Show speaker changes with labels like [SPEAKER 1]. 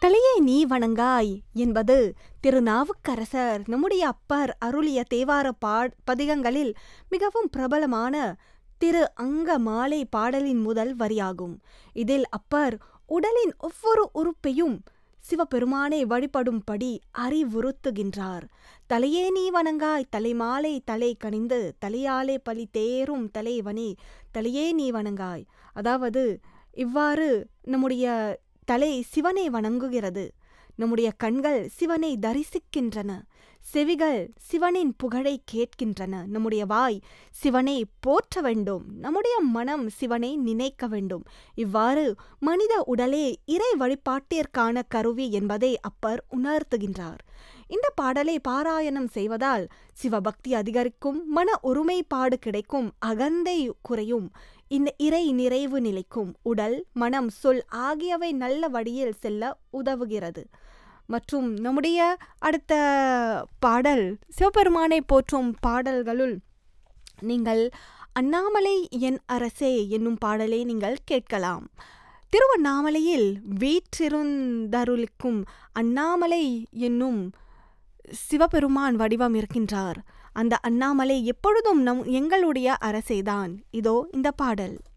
[SPEAKER 1] தலையே நீ வணங்காய் என்பது திருநாவுக்கரசர் நம்முடைய அப்பர் அருளிய தேவார பா பதிகங்களில் மிகவும் பிரபலமான திரு அங்க மாலை பாடலின் முதல் வரியாகும் இதில் அப்பர் உடலின் ஒவ்வொரு உறுப்பையும் சிவபெருமானை வழிபடும்படி அறிவுறுத்துகின்றார் தலையே நீ வணங்காய் தலைமாலை தலை கணிந்து தலையாலே பலி தேரும் தலைவனே தலையே நீ வணங்காய் அதாவது இவ்வாறு நம்முடைய தலை சிவனை வணங்குகிறது நம்முடைய கண்கள் சிவனை தரிசிக்கின்றன செவிகள் சிவனின் புகழை கேட்கின்றன நம்முடைய வாய் சிவனை போற்ற வேண்டும் நம்முடைய மனம் சிவனை நினைக்க வேண்டும் இவ்வாறு மனித உடலே இறை வழிபாட்டிற்கான கருவி என்பதை அப்பர் உணர்த்துகின்றார் இந்த பாடலை பாராயணம் செய்வதால் சிவபக்தி அதிகரிக்கும் மன ஒருமைப்பாடு கிடைக்கும் அகந்தை குறையும் இந்த இறை நிறைவு நிலைக்கும் உடல் மனம் சொல் ஆகியவை நல்ல வழியில் செல்ல உதவுகிறது மற்றும் நம்முடைய அடுத்த பாடல் சிவபெருமானை போற்றும் பாடல்களுள் நீங்கள் அண்ணாமலை என் அரசே என்னும் பாடலை நீங்கள் கேட்கலாம் திருவண்ணாமலையில் வீற்றிருந்தருளிக்கும் அண்ணாமலை என்னும் சிவபெருமான் வடிவம் இருக்கின்றார் அந்த அண்ணாமலை எப்பொழுதும் நம் எங்களுடைய அரசேதான் இதோ இந்த பாடல்